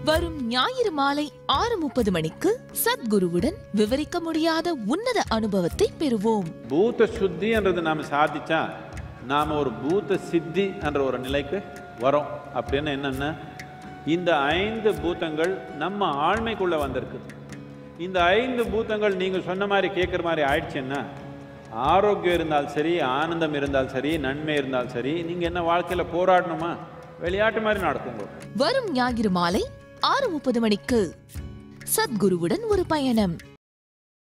வரும் ஞாயிறு மாலை ஆறு முப்பது மணிக்கு சத்குருவுடன் விவரிக்க முடியாத உன்னத அனுபவத்தை பெறுவோம் பூத சுத்தின்றது நாம் சாதிச்சா நாம் ஒரு பூத சித்தி என்ற ஒரு நிலைக்கு வரோம் அப்படின்னு என்னென்ன இந்த ஐந்து பூதங்கள் நம்ம ஆழ்மைக்குள்ளே வந்திருக்கு இந்த ஐந்து பூதங்கள் நீங்கள் சொன்ன மாதிரி கேட்குற மாதிரி ஆயிடுச்சுன்னா ஆரோக்கியம் இருந்தால் சரி ஆனந்தம் இருந்தால் சரி நன்மை இருந்தால் சரி நீங்கள் என்ன வாழ்க்கையில் போராடணுமா விளையாட்டு மாதிரி நடக்குங்க வரும் ஞாயிறு மாலை ஆறு முப்பது மணிக்கு சத்குருவுடன் ஒரு பயணம்